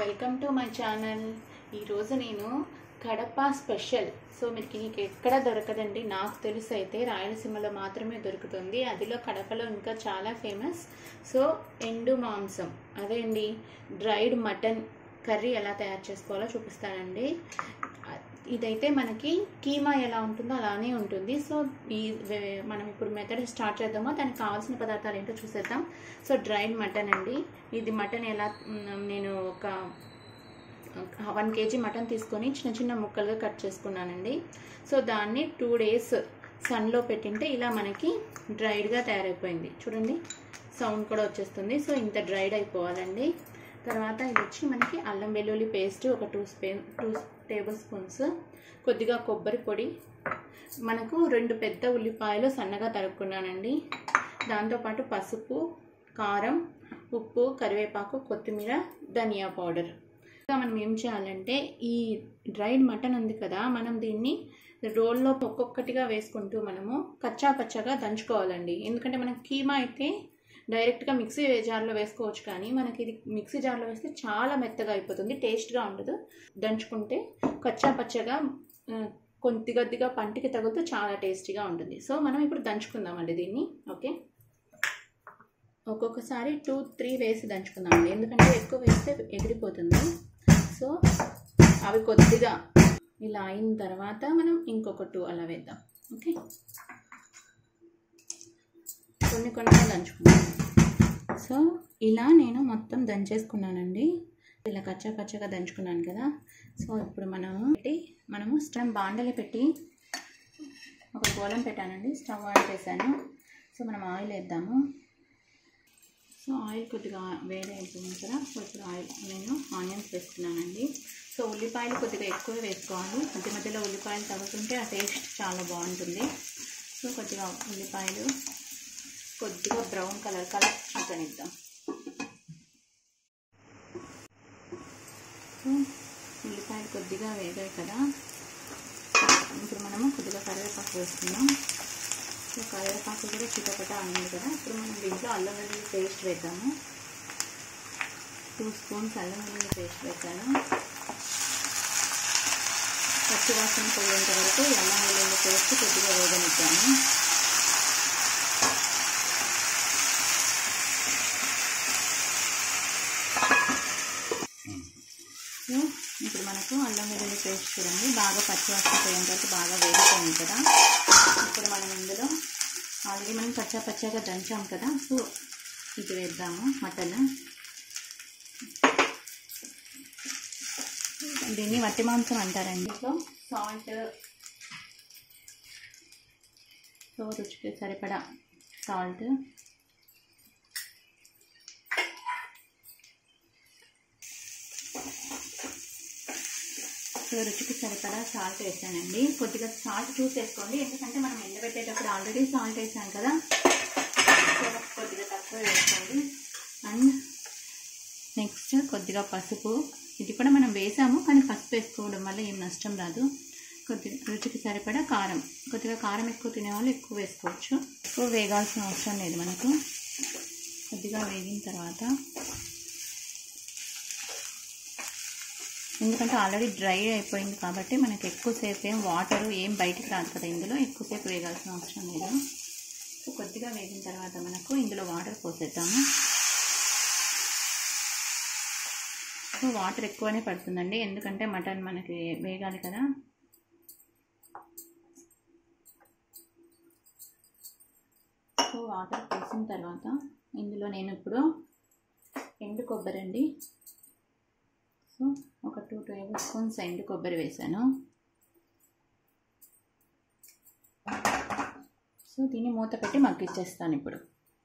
welcome to my channel ఈరోజు నేను Kadapa special so మీకు నీకు ఎక్కడ దొరకదండి నాకు తెలిసి అయితే రాయలసీమలో మాత్రమే దొరుకుతుంది అదిలో కడపలో ఇంకా చాలా ఫేమస్ సో ఎండు మాంసం అదే అండి డ్రైడ్ మటన్ కర్రీ ఎలా తయారు చేసుకోవాలో చూపిస్తానండి ఇదైతే మనకి కీమా ఎలా ఉంటుందో అలానే ఉంటుంది సో ఈ వే- మనం ఇప్పుడు మెథడ్ స్టార్ట్ చేద్దామో దానికి కావాల్సిన పదార్థాలు ఏంటో చూసేద్దాం సో డ్రైడ్ మటన్ అండి ఇది మటన్ ఎలా మ్, నేను ఒక వన్ కేజీ మటన్ తీసుకొని చిన్న చిన్న ముక్కలుగా కట్ చేసుకున్నానండి సో దాన్ని టూ డేస్ సన్లో పెట్టింటే ఇలా మనకి డ్రైడ్గా తయారైపోయింది చూడండి సౌండ్ కూడా వచ్చేస్తుంది సో ఇంత డ్రైడ్ అయిపోవాలండి తర్వాత ఇది వచ్చి మనకి అల్లం వెల్లుల్లి పేస్ట్ ఒక టూ స్పే టూ టేబుల్ స్పూన్స్ కొద్దిగా కొబ్బరి పొడి మనకు రెండు పెద్ద ఉల్లిపాయలు సన్నగా తరుక్కున్నానండి దాంతోపాటు పసుపు కారం ఉప్పు కరివేపాకు కొత్తిమీర ధనియా పౌడర్ ఇంకా మనం ఏం చేయాలంటే ఈ డ్రైడ్ మటన్ ఉంది కదా మనం దీన్ని రోల్లో ఒక్కొక్కటిగా వేసుకుంటూ మనము కచ్చా పచ్చగా దంచుకోవాలండి ఎందుకంటే మనం కీమా అయితే డైరెక్ట్గా మిక్సీ జార్లో వేసుకోవచ్చు కానీ మనకి ఇది మిక్సీ జార్లో వేస్తే చాలా మెత్తగా అయిపోతుంది టేస్ట్గా ఉండదు దంచుకుంటే కచ్చా పచ్చగా ఆ, కొద్ది కొద్దిగా పంటికి తగులుతూ చాలా టేస్టీగా ఉంటుంది సో మనం ఇప్పుడు దంచుకుందామండి దీన్ని ఓకే ఒక్కొక్కసారి టూ త్రీ వేసి దంచుకుందామండి ఎందుకంటే ఎక్కువ వేస్తే ఎగిరిపోతుంది సో అవి కొద్దిగా ఇలా అయిన తర్వాత మనం ఇంకొక టూ అలా వేద్దాం ఓకే కొన్ని కొన్ని దంచుకుందాం సో ఇలా నేను మొత్తం దంచేసుకున్నానండి ఇలా కచ్చా పచ్చగా దంచుకున్నాను కదా సో ఇప్పుడు మనము పెట్టి మనము స్టవ్ బాండలి పెట్టి ఒక గోళం పెట్టానండి స్టవ్ ఆన్ చేశాను సో మనం ఆయిల్ వేద్దాము సో ఆయిల్ కొద్దిగా వేడి అయిపోయింది కదా సో ఇప్పుడు ఆయిల్ నేను ఆనియన్స్ వేస్తున్నానండి సో ఉల్లిపాయలు కొద్దిగా ఎక్కువ వేసుకోవాలి మధ్య మధ్యలో ఉల్లిపాయలు తగ్గుతుంటే ఆ టేస్ట్ చాలా బాగుంటుంది సో కొద్దిగా ఉల్లిపాయలు కొద్దిగా బ్రౌన్ కలర్ కలర్ చూపనిద్దాం సో ఉల్లిపాయలు కొద్దిగా వేగాయి కదా ఇప్పుడు మనము కొద్దిగా కరివేపాకు వేసుకుందాం సో కరివేపాకు కూడా చిటపట అయింది కదా ఇప్పుడు మనం దీంట్లో అల్లం వెల్లుల్లి పేస్ట్ వేద్దాము టూ స్పూన్స్ అల్లం వెల్లుల్లి పేస్ట్ వేసాను పచ్చివాసన పోయేంత వరకు ఈ అల్లం వెల్లుల్లి పేస్ట్ కొద్దిగా వేగనిద్దాము సో ఇప్పుడు మనకు అల్లం వెల్లుల్లి పేస్ట్ చూడండి బాగా పచ్చివాసన పోయేంత వరకు బాగా వేగిపోయింది కదా ఇప్పుడు మనం ఇందులో ఆల్రెడీ మనం పచ్చా పచ్చగా దంచాం కదా సో ఇది వేద్దాము మటన్ దీన్ని వట్టి మాంసం అంటారండి సో సాల్ట్ సో రుచికి సరిపడా సాల్ట్ సో రుచికి సరిపడా సాల్ట్ వేసానండి కొద్దిగా సాల్ట్ చూసి వేసుకోండి ఎందుకంటే మనం ఎండబెట్టేటప్పుడు ఆల్రెడీ సాల్ట్ వేసాం కదా సో కొద్దిగా తక్కువ వేసుకోండి అండ్ నెక్స్ట్ కొద్దిగా పసుపు ఇది కూడా మనం వేసాము కానీ పసుపు వేసుకోవడం వల్ల ఏం నష్టం రాదు కొద్దిగా రుచికి సరిపడా కారం కొద్దిగా కారం ఎక్కువ తినేవాళ్ళు ఎక్కువ వేసుకోవచ్చు ఎక్కువ వేగాల్సిన అవసరం లేదు మనకు కొద్దిగా వేగిన తర్వాత ఎందుకంటే ఆల్రెడీ డ్రై అయిపోయింది కాబట్టి మనకి ఎక్కువసేపు ఏం వాటర్ ఏం బయటికి రాదు కదా ఇందులో ఎక్కువసేపు వేగాల్సిన అవసరం లేదు సో కొద్దిగా వేగిన తర్వాత మనకు ఇందులో వాటర్ పోసేద్దాము సో వాటర్ ఎక్కువనే పడుతుందండి ఎందుకంటే మటన్ మనకి వేగాలి కదా సో వాటర్ పోసిన తర్వాత ఇందులో నేను ఇప్పుడు ఎండు కొబ్బరి అండి సో ఒక టూ టేబుల్ స్పూన్స్ ఎండు కొబ్బరి వేసాను సో దీన్ని మూత పెట్టి మగ్గిచ్చేస్తాను ఇప్పుడు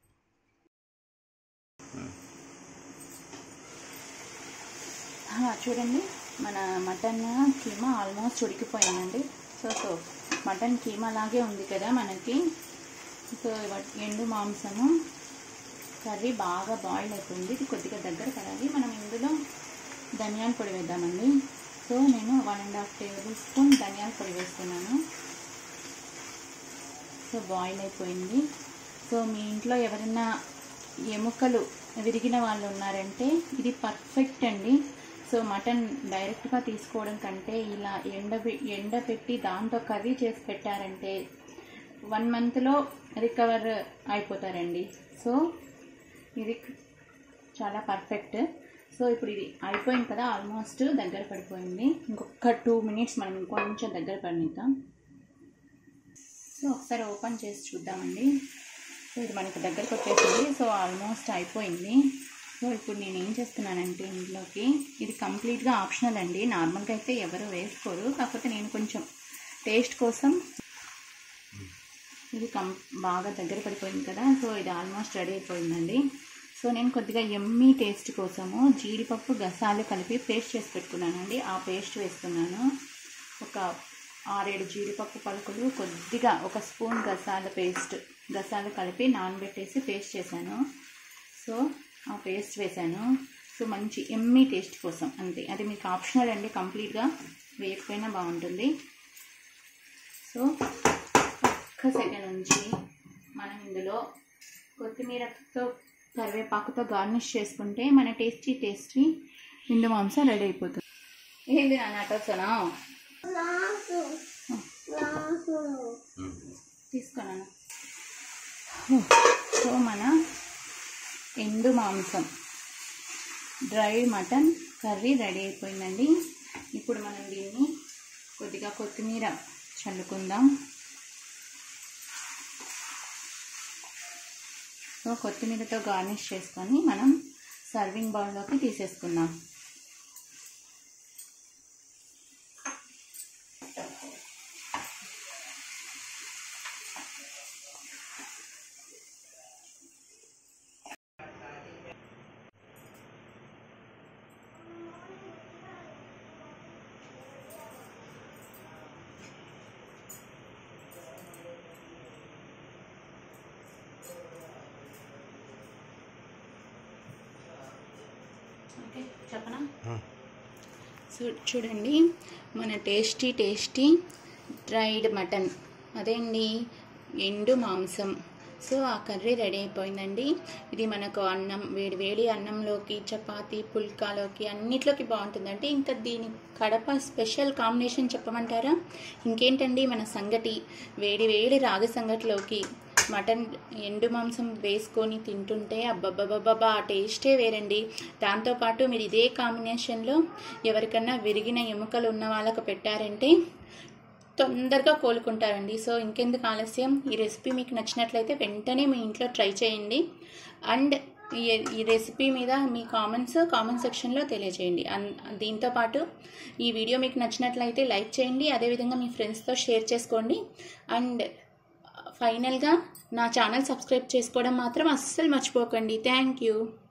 ఆ, చూడండి మన మటన్ కీమా ఆల్మోస్ట్ ఉడికిపోయిందండి సో సో మటన్ కీమా లాగే ఉంది కదా మనకి సో ఇవ- ఎండు మాంసము కర్రీ బాగా బాయిల్ అయిపోయింది ఇది కొద్దిగా దగ్గర పడాలి మనం ఇందులో ధనియాల పొడి వేద్దామండి సో నేను one and half tablespoon ధనియాల పొడి వేస్తున్నాను సో బాయిల్ అయిపోయింది సో మీ ఇంట్లో ఎవరైనా ఎముకలు విరిగిన వాళ్ళు ఉన్నారంటే ఇది పర్ఫెక్ట్ అండి సో సో మటన్ డైరెక్ట్గా తీసుకోవడం కంటే ఇలా ఎండ ఎండబెట్టి దాంతో కర్రీ చేసి పెట్టారంటే వన్ మంత్లో రికవర్ అయిపోతారండి సో ఇది చాలా పర్ఫెక్ట్ సో ఇప్పుడు ఇది అయిపోయింది కదా ఆల్మోస్ట్ దగ్గర పడిపోయింది ఇంకొక టూ మినిట్స్ మనం ఇంకొంచెం దగ్గర పడిద్దాం సో ఒకసారి ఓపెన్ చేసి చూద్దామండి సో ఇది మనకు దగ్గరకు వచ్చేసింది సో ఆల్మోస్ట్ అయిపోయింది సో ఇప్పుడు నేను ఏం చేస్తున్నానంటే ఇంట్లోకి ఇది కంప్లీట్గా ఆప్షనల్ అండి నార్మల్గా అయితే ఎవరు వేసుకోరు కాకపోతే నేను కొంచెం టేస్ట్ కోసం ఇది కం బాగా దగ్గర పడిపోయింది కదా సో ఇది ఆల్మోస్ట్ రెడీ అయిపోయిందండి సో నేను కొద్దిగా ఎమ్మీ టేస్ట్ కోసము జీడిపప్పు గసాలు కలిపి పేస్ట్ చేసి పెట్టుకున్నానండి ఆ పేస్ట్ వేస్తున్నాను ఒక ఆరేడు జీడిపప్పు పలుకులు కొద్దిగా ఒక స్పూన్ గసాల పేస్ట్ గసాలు కలిపి నానబెట్టేసి పేస్ట్ చేశాను సో ఆ పేస్ట్ వేశాను సో మంచి ఎమ్మీ టేస్ట్ కోసం అంతే అది మీకు ఆప్షనల్ అండి కంప్లీట్గా వేయకపోయినా బాగుంటుంది సో ఒక్క సెకండ్ నుంచి మనం ఇందులో కొత్తిమీరతో కరివేపాకుతో గార్నిష్ చేసుకుంటే మన టేస్టీ టేస్టీ ఇందు మాంసం రెడీ అయిపోతుంది ఏంది నాన్న అటొచ్చనా తీసుకున్నాను సో మన ఎండు మాంసం డ్రై మటన్ కర్రీ రెడీ అయిపోయిందండి ఇప్పుడు మనం దీన్ని కొద్దిగా కొత్తిమీర చల్లుకుందాం సో కొత్తిమీరతో గార్నిష్ చేసుకొని మనం సర్వింగ్ బౌల్లోకి తీసేసుకుందాం ఓకే చెప్పనా సో చూడండి మన టేస్టీ టేస్టీ డ్రైడ్ మటన్ అదేండి ఎండు మాంసం సో ఆ కర్రీ రెడీ అయిపోయిందండి ఇది మనకు అన్నం వేడి వేడి అన్నంలోకి చపాతీ పుల్కాలోకి అన్నిట్లోకి బాగుంటుందండి ఇంకా దీని కడప స్పెషల్ కాంబినేషన్ చెప్పమంటారా ఇంకేంటండి మన సంగటి వేడి వేడి రాగి సంగటిలోకి మటన్ ఎండు మాంసం వేసుకొని తింటుంటే అబ్బబ్బబ్బబ్బా ఆ టేస్టే వేరండి దాంతోపాటు మీరు ఇదే కాంబినేషన్లో ఎవరికన్నా విరిగిన ఎముకలు ఉన్న వాళ్ళకు పెట్టారంటే తొందరగా కోలుకుంటారండి సో ఇంకెందుకు ఆలస్యం ఈ రెసిపీ మీకు నచ్చినట్లయితే వెంటనే మీ ఇంట్లో ట్రై చేయండి అండ్ ఈ ఈ రెసిపీ మీద మీ కామెంట్స్ కామెంట్ సెక్షన్లో తెలియజేయండి అన్ దీంతోపాటు ఈ వీడియో మీకు నచ్చినట్లయితే లైక్ చేయండి అదేవిధంగా మీ ఫ్రెండ్స్తో షేర్ చేసుకోండి అండ్ ఫైనల్గా నా ఛానల్ సబ్స్క్రైబ్ చేసుకోవడం మాత్రం అస్సలు మర్చిపోకండి థ్యాంక్ యూ